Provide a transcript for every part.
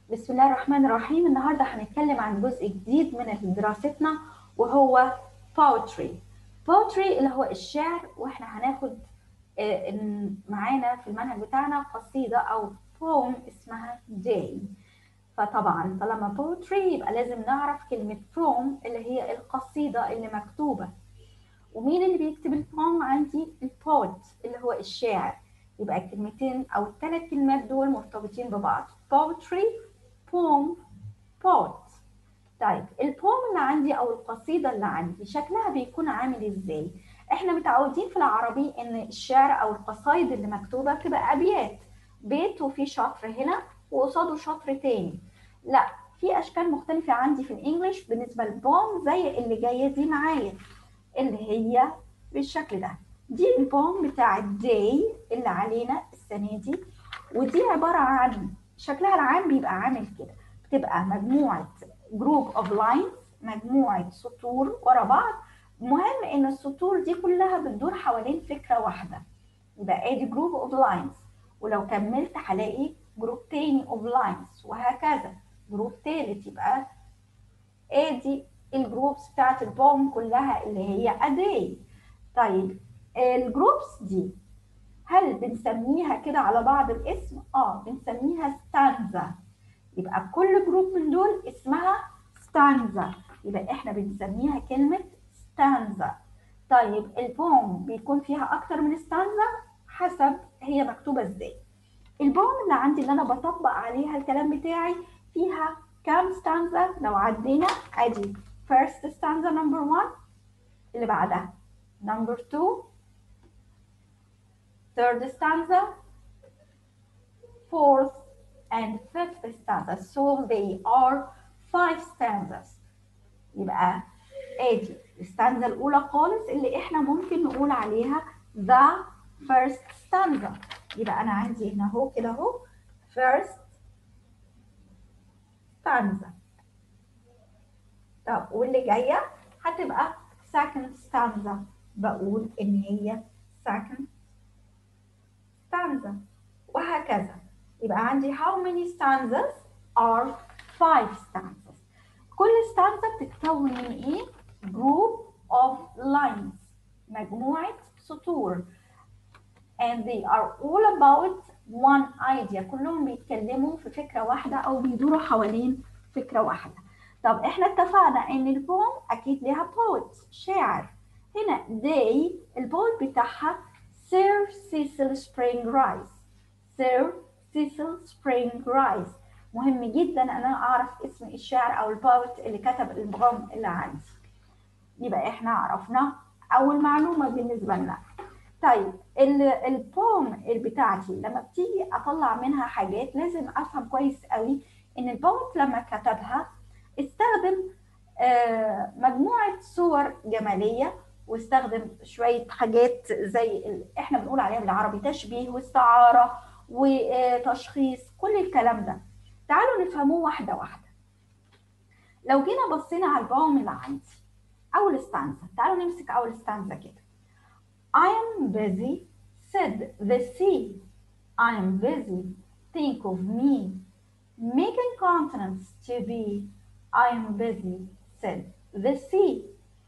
بسم الله الرحمن الرحيم النهارده هنتكلم عن جزء جديد من دراستنا وهو poetry poetry اللي هو الشعر واحنا هناخد آه، إن- معانا في المنهج بتاعنا قصيدة أو poem اسمها day فطبعا طالما poetry يبقى لازم نعرف كلمة poem اللي هي القصيدة اللي مكتوبة ومين اللي بيكتب البوم عندي البوت اللي هو الشاعر يبقى الكلمتين او الثلاث كلمات دول مرتبطين ببعض poetry poem poet طيب البوم اللي عندي او القصيده اللي عندي شكلها بيكون عامل ازاي احنا متعودين في العربي ان الشعر او القصايد اللي مكتوبه بتبقى ابيات بيت وفي شطر هنا وقصاده شطر تاني لا في اشكال مختلفه عندي في الانجليش بالنسبه للبوم زي اللي جايه دي معايا اللي هي بالشكل ده دي البوم بتاع الداي اللي علينا السنة دي ودي عبارة عن شكلها العام بيبقى عامل كده بتبقى مجموعة جروب اوف لاينز مجموعة سطور ورا بعض مهم ان السطور دي كلها بتدور حوالين فكرة واحدة يبقى ادي جروب اوف لاينز ولو كملت هلاقي جروب تاني اوف لاينز وهكذا جروب تالت يبقى ادي الجروبس بتاعت البوم كلها اللي هي ادي طيب الجروبس دي هل بنسميها كده على بعض الاسم اه بنسميها ستانزا يبقى كل جروب من دول اسمها ستانزا يبقى احنا بنسميها كلمة ستانزا طيب البوم بيكون فيها اكتر من ستانزا حسب هي مكتوبة ازاي البوم اللي عندي اللي انا بطبق عليها الكلام بتاعي فيها كام ستانزا لو عدينا ادي first stanza number one اللي بعدها number two third stanza fourth and fifth stanza so they are five stanzas يبقى ادي الستانزا الاولى خالص اللي احنا ممكن نقول عليها the first stanza يبقى انا عندي هنا اهو كده اهو first stanza طب واللي جايه هتبقى second stanza بقول ان هي second stanza وهكذا يبقى عندي how many stanzas are five stanzas كل stanza بتتكون من ايه group of lines مجموعة سطور and they are all about one idea كلهم بيتكلموا في فكرة واحدة أو بيدوروا حوالين فكرة واحدة طب احنا اتفقنا ان البوم اكيد ليها بوت شاعر هنا they البوت بتاعها سير سيسل سبرينج رايس سير سيسل سبرينج رايس مهم جدا ان انا اعرف اسم الشاعر او البوت اللي كتب البوم اللي عندي يبقى احنا عرفنا اول معلومه بالنسبه لنا طيب البوم بتاعتي لما بتيجي اطلع منها حاجات لازم افهم كويس قوي ان البوت لما كتبها استخدم آه، مجموعة صور جمالية واستخدم شوية حاجات زي ال- احنا بنقول عليها بالعربي تشبيه واستعارة وتشخيص كل الكلام ده تعالوا نفهموه واحدة واحدة لو جينا بصينا على البوم اللي عندي أول ستانزا تعالوا نمسك أول ستانزا كده I am busy said the sea I am busy think of me making continents to be I am busy said the sea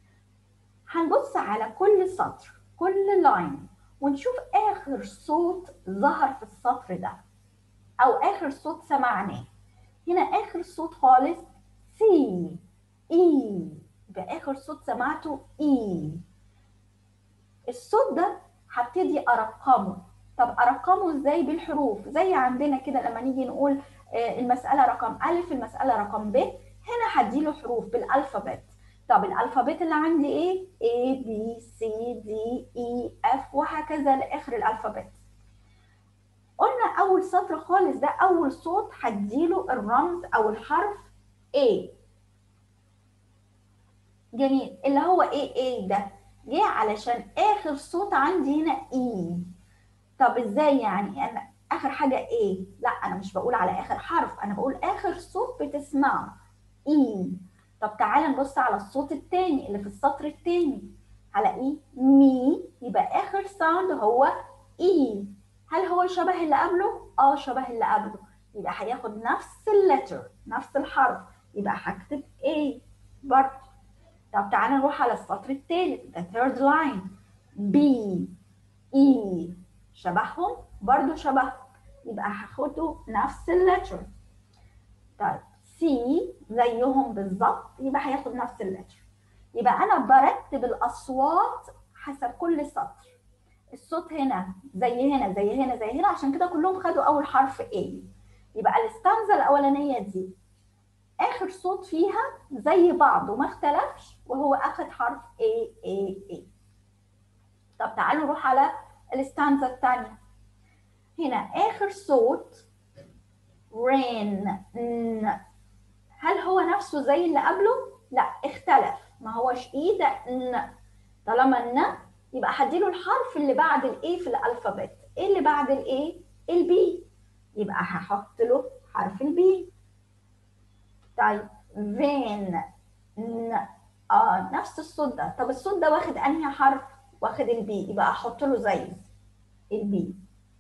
هنبص على كل سطر كل لاين ونشوف آخر صوت ظهر في السطر ده أو آخر صوت سمعناه هنا آخر صوت خالص سي إي يبقى آخر صوت سمعته إي الصوت ده هبتدي أرقمه طب أرقمه إزاي بالحروف زي عندنا كده لما نيجي نقول آه، المسألة رقم ألف المسألة رقم ب هنا هديله حروف بالألفابت طب الألفابت اللي عندي إيه؟ A B C D E F وهكذا لآخر الألفابت قلنا أول سطر خالص ده أول صوت هديله الرمز أو الحرف A جميل اللي هو ايه ايه ده جه علشان اخر صوت عندي هنا اي طب ازاي يعني انا اخر حاجه ايه لا انا مش بقول على اخر حرف انا بقول اخر صوت بتسمعه اي طب تعالى نبص على الصوت التاني اللي في السطر التاني هلاقيه مي يبقى اخر ساوند هو اي هل هو شبه اللي قبله اه شبه اللي قبله يبقى هياخد نفس اللتر نفس الحرف يبقى هكتب A برضه طب تعالى نروح على السطر الثالث the third line B E شبههم برضه شبههم يبقى هاخده نفس اللتر طيب C زيهم بالظبط يبقى هياخد نفس اللتر يبقى انا برتب الاصوات حسب كل سطر الصوت هنا زي هنا زي هنا زي هنا عشان كده كلهم خدوا اول حرف A يبقى الاستانزا الاولانيه دي اخر صوت فيها زي بعض وما اختلفش وهو اخد حرف A A A طب تعالوا نروح على الاستانزا الثانيه هنا اخر صوت rain هل هو نفسه زي اللي قبله لا اختلف ما هوش ايه ده ن طالما ن يبقى هديله الحرف اللي بعد الايه في الالفابت ايه اللي بعد الايه البي يبقى هحط له حرف البي طيب فين ن اه نفس الصوت ده طب الصوت ده واخد انهي حرف واخد البي يبقى احط له زي البي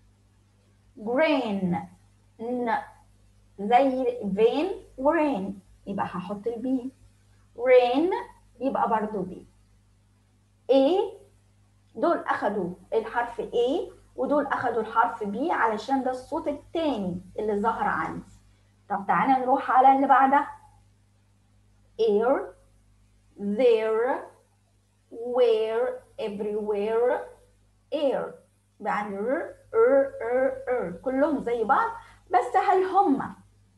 جرين ن زي فين ورين يبقى هحط البي رين يبقى برضو بي A دول اخدوا الحرف A ودول اخدوا الحرف B علشان ده الصوت التاني اللي ظهر عندي طب تعالى نروح على اللي بعدها air there where everywhere air يعني ر ر ر ر كلهم زي بعض بس هل هم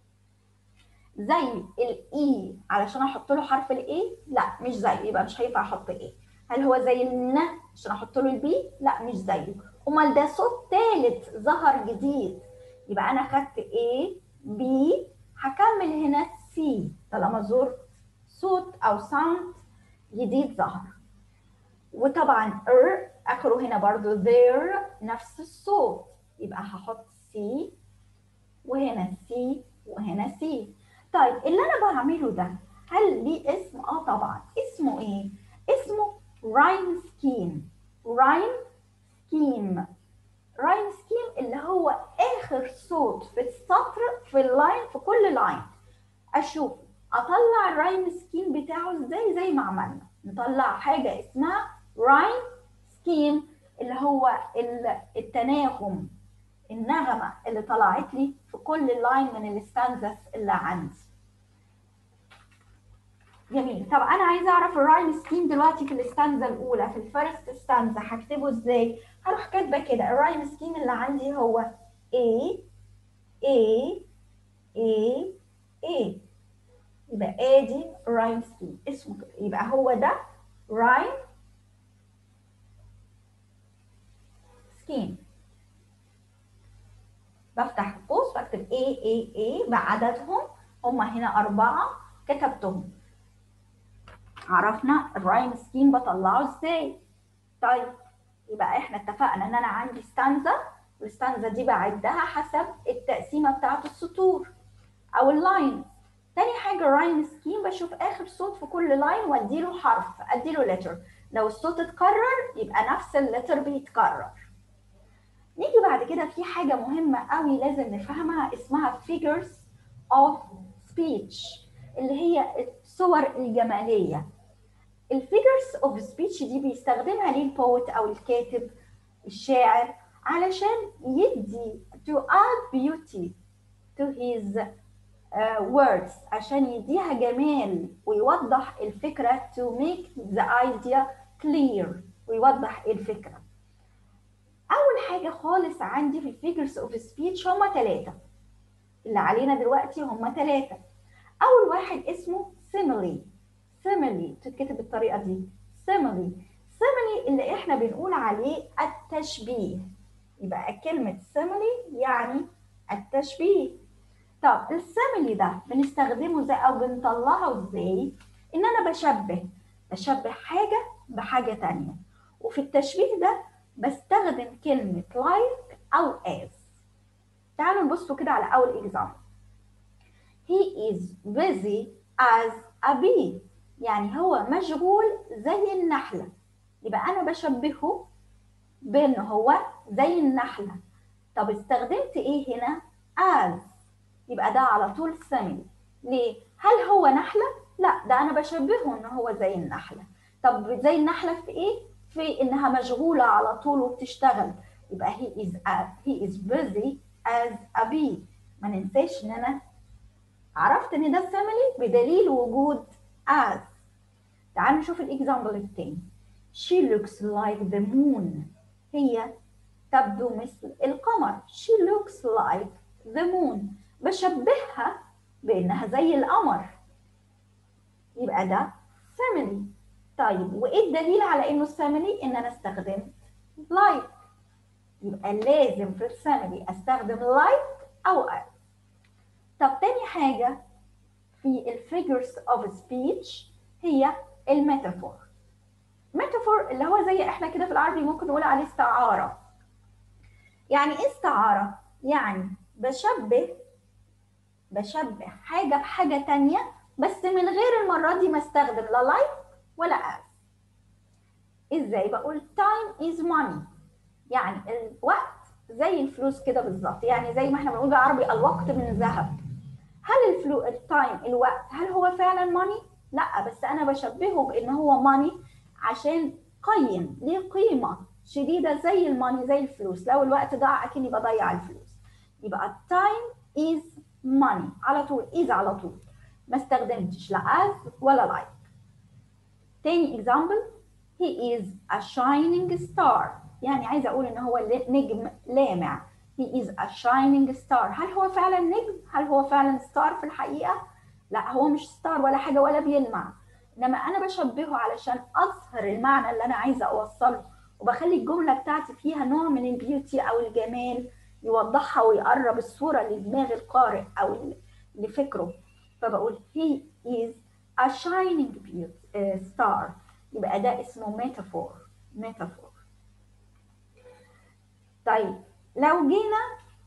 زي الاي علشان احط له حرف الاي لا مش زيه يبقى مش هينفع احط ايه هل هو زي الن عشان احط له البي لا مش زيه امال ده صوت ثالث ظهر جديد يبقى انا خدت A B هكمل هنا C طالما زرت صوت او ساوند جديد ظهر وطبعا ر اخره هنا برضو there نفس الصوت يبقى هحط C وهنا C وهنا C طيب اللي انا بعمله ده هل ليه اسم؟ اه طبعا اسمه ايه؟ اسمه رايم سكيم رايم سكيم رايم سكيم اللي هو اخر صوت في السطر في اللاين في كل لاين اشوف اطلع الرايم سكيم بتاعه ازاي زي ما عملنا نطلع حاجه اسمها رايم سكيم اللي هو التناغم النغمه اللي طلعت لي في كل لاين من الستانزاس اللي عندي جميل طب انا عايزه اعرف الرايم سكيم دلوقتي في الستانزا الاولى في الفيرست ستانزا هكتبه ازاي هروح كاتبه كده الرايم سكيم اللي عندي هو A A A A يبقى ادي رايم سكيم اسمه كده يبقى هو ده رايم سكيم بفتح قوس بكتب A A A بعددهم هم هنا أربعة كتبتهم عرفنا الرايم سكيم بطلعه ازاي طيب يبقى احنا اتفقنا ان انا عندي ستانزا والستانزا دي بعدها حسب التقسيمه بتاعه السطور او اللاين تاني حاجه الرايم سكيم بشوف اخر صوت في كل لاين واديله حرف اديله لتر لو الصوت اتكرر يبقى نفس اللتر بيتكرر نيجي بعد كده في حاجه مهمه قوي لازم نفهمها اسمها figures of speech اللي هي الصور الجماليه الفيجرز اوف سبيتش دي بيستخدمها ليه البوت او الكاتب الشاعر علشان يدي to add beauty to his uh, words عشان يديها جمال ويوضح الفكرة to make the idea clear ويوضح الفكرة أول حاجة خالص عندي في الفيجرز اوف سبيتش هما ثلاثة اللي علينا دلوقتي هما ثلاثة أول واحد اسمه simile simile تتكتب بالطريقة دي simile simile اللي احنا بنقول عليه التشبيه يبقى كلمة simile يعني التشبيه طب السيميلي ده بنستخدمه ازاي او بنطلعه ازاي ان انا بشبه بشبه حاجة بحاجة تانية وفي التشبيه ده بستخدم كلمة like أو as تعالوا نبصوا كده على أول example he is busy as a bee يعني هو مشغول زي النحلة يبقى أنا بشبهه بأنه هو زي النحلة طب استخدمت إيه هنا as يبقى ده على طول simile ليه هل هو نحله لا ده انا بشبهه ان هو زي النحله طب زي النحله في ايه في انها مشغوله على طول وبتشتغل يبقى he is a, he is busy as a bee ما ننساش ان انا عرفت ان ده simile بدليل وجود as تعالوا نشوف الاكزامبل التاني she looks like the moon هي تبدو مثل القمر she looks like the moon بشبهها بانها زي القمر يبقى ده simile طيب وايه الدليل على انه simile ان انا استخدمت like يبقى لازم في السمري استخدم like او as طب تاني حاجه في الفيجرز اوف سبيتش هي الميتافور ميتافور اللي هو زي احنا كده في العربي ممكن نقول عليه استعاره يعني ايه استعاره يعني بشبه بشبه حاجه بحاجه تانية بس من غير المره دي ما استخدم لا like ولا as ازاي بقول time is money يعني الوقت زي الفلوس كده بالظبط يعني زي ما احنا بنقول بالعربي الوقت من ذهب هل الفلو التايم الوقت هل هو فعلا ماني لا بس انا بشبهه بان هو ماني عشان قيم ليه قيمه شديده زي الماني زي الفلوس لو الوقت ضاع اكني بضيع الفلوس يبقى التايم از ماني على طول از على طول ما استخدمتش لا as ولا like تاني example he is a shining star يعني عايزه اقول ان هو نجم لامع he is a shining star هل هو فعلا نجم هل هو فعلا ستار في الحقيقه لا هو مش ستار ولا حاجه ولا بيلمع انما انا بشبهه علشان اظهر المعنى اللي انا عايزه اوصله وبخلي الجمله بتاعتي فيها نوع من البيوتي او الجمال يوضحها ويقرب الصوره لدماغ القارئ او لفكره فبقول he is a shining beauty, uh, star يبقى ده اسمه ميتافور ميتافور طيب لو جينا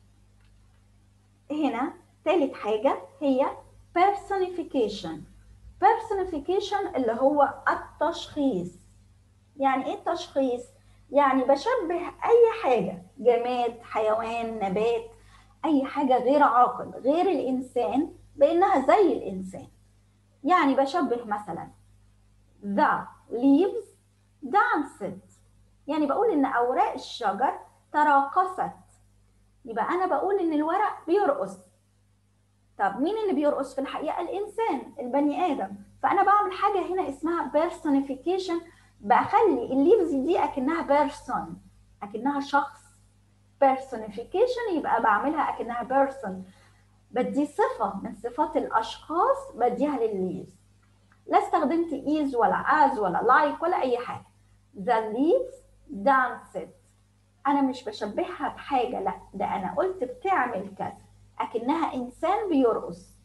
هنا ثالث حاجة هي personification personification اللي هو التشخيص يعني ايه التشخيص؟ يعني بشبه أي حاجة جماد حيوان نبات أي حاجة غير عاقل غير الإنسان بأنها زي الإنسان يعني بشبه مثلا the leaves danced يعني بقول إن أوراق الشجر تراقصت يبقى انا بقول ان الورق بيرقص طب مين اللي بيرقص في الحقيقه الانسان البني ادم فانا بعمل حاجه هنا اسمها بيرسونيفيكيشن بخلي الليفز دي اكنها بيرسون اكنها شخص بيرسونيفيكيشن يبقى بعملها اكنها بيرسون بدي صفه من صفات الاشخاص بديها للليفز لا استخدمت ايز ولا از ولا لايك like ولا اي حاجه the leaves danced انا مش بشبهها بحاجه لا ده انا قلت بتعمل كذا اكنها انسان بيرقص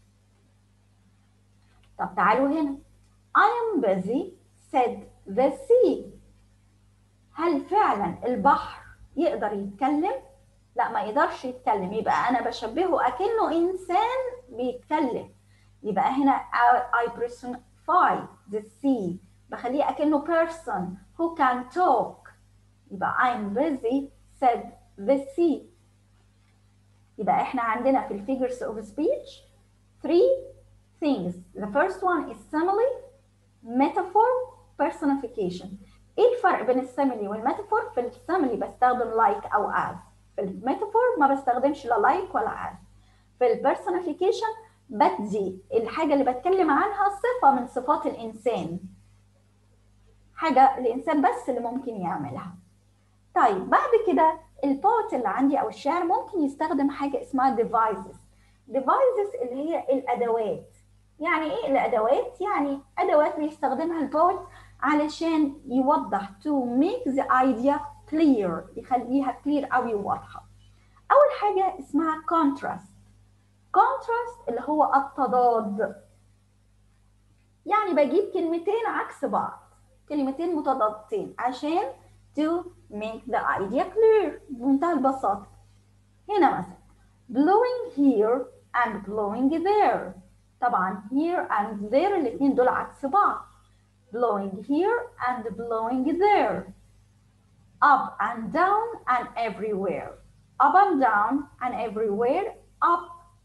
طب تعالوا هنا I am busy said the sea هل فعلا البحر يقدر يتكلم لا ما يقدرش يتكلم يبقى انا بشبهه اكنه انسان بيتكلم يبقى هنا I personify the sea بخليه اكنه person who can talk يبقى I'm busy said the sea يبقى احنا عندنا في الفيجرز of speech three things the first one is simile metaphor personification ايه الفرق بين السيميلي والميتافور في السيميلي بستخدم like او as في الميتافور ما بستخدمش لا like ولا as في البيرسونيفيكيشن بدي الحاجه اللي بتكلم عنها صفه من صفات الانسان حاجه الانسان بس اللي ممكن يعملها طيب بعد كده البوت اللي عندي او الشاعر ممكن يستخدم حاجه اسمها devices devices اللي هي الادوات يعني ايه الادوات يعني ادوات بيستخدمها البوت علشان يوضح to make the idea clear يخليها clear او واضحه اول حاجه اسمها contrast contrast اللي هو التضاد يعني بجيب كلمتين عكس بعض كلمتين متضادتين عشان to make the idea clear بمنتهى البساطة هنا مثلا blowing here and blowing there طبعا here and there الاثنين دول عكس بعض blowing here and blowing there up and down and everywhere up and down and everywhere up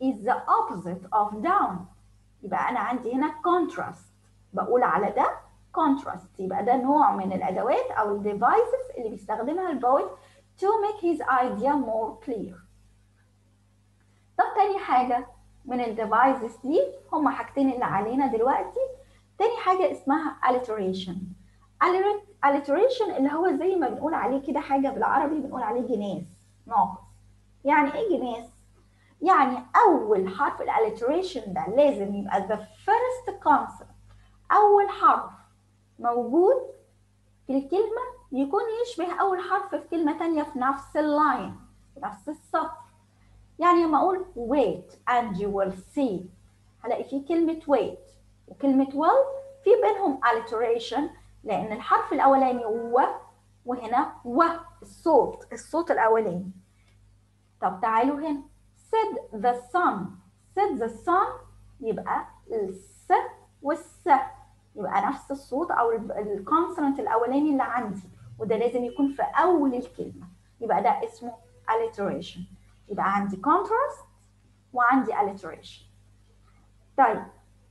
is the opposite of down يبقى أنا عندي هنا contrast بقول على ده contrast يبقى ده نوع من الأدوات أو ال devices اللي بيستخدمها البويت to make his idea more clear طب تاني حاجة من ال devices دي هما حاجتين اللي علينا دلوقتي تاني حاجة اسمها alliteration alliteration اللي هو زي ما بنقول عليه كده حاجة بالعربي بنقول عليه جناس ناقص يعني ايه جناس؟ يعني أول حرف alliteration ده لازم يبقى the first consonant أول حرف موجود في الكلمة يكون يشبه أول حرف في كلمة تانية في نفس اللاين في نفس السطر يعني لما أقول wait and you will see هلاقي في كلمة wait وكلمة will في بينهم alliteration لأن الحرف الأولاني و وهنا و الصوت الصوت الأولاني طب تعالوا هنا said the sun said the sun يبقى الس والس يبقى نفس الصوت او الكونسونانت الاولاني اللي عندي وده لازم يكون في اول الكلمه يبقى ده اسمه alliteration يبقى عندي contrast وعندي alliteration طيب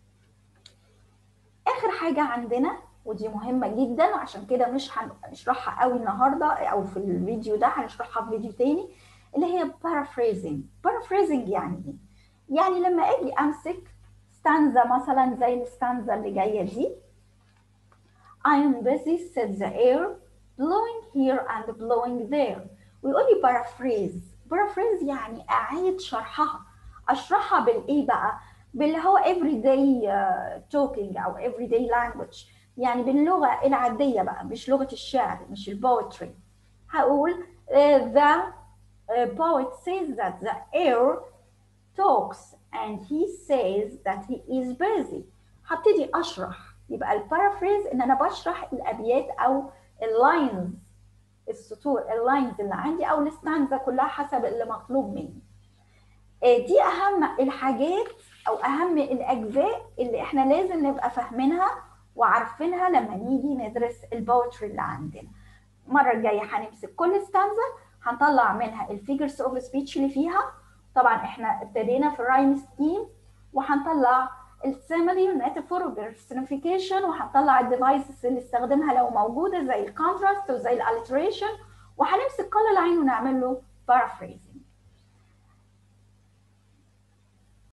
اخر حاجه عندنا ودي مهمه جدا عشان كده مش هنشرحها قوي النهارده او في الفيديو ده هنشرحها في فيديو تاني اللي هي paraphrasing paraphrasing يعني ايه يعني لما اجي امسك ستانزا مثلا زي الستانزا اللي جايه دي I am busy said the air blowing here and blowing there ويقول لي paraphrase paraphrase يعني اعيد شرحها اشرحها بالايه بقى باللي هو everyday uh, talking او everyday language يعني باللغه العاديه بقى مش لغه الشعر مش البوتري هقول uh, the uh, poet says that the air talks and he says that he is busy هبتدي اشرح يبقى البارافريز ان انا بشرح الابيات او اللاينز السطور اللاينز اللي عندي او الستانزا كلها حسب اللي مطلوب مني دي اهم الحاجات او اهم الاجزاء اللي احنا لازم نبقى فاهمينها وعارفينها لما نيجي ندرس البوتري اللي عندنا المره الجايه هنمسك كل ستانزا هنطلع منها الفيجرز اوف سبيتش اللي فيها طبعا احنا ابتدينا في الرايم سكيم وهنطلع السيميلي والميتافور والبيرسونيفيكيشن وهنطلع الديفايسز اللي استخدمها لو موجوده زي الكونتراست وزي الالتريشن وهنمسك كل لاين ونعمل له بارافريزنج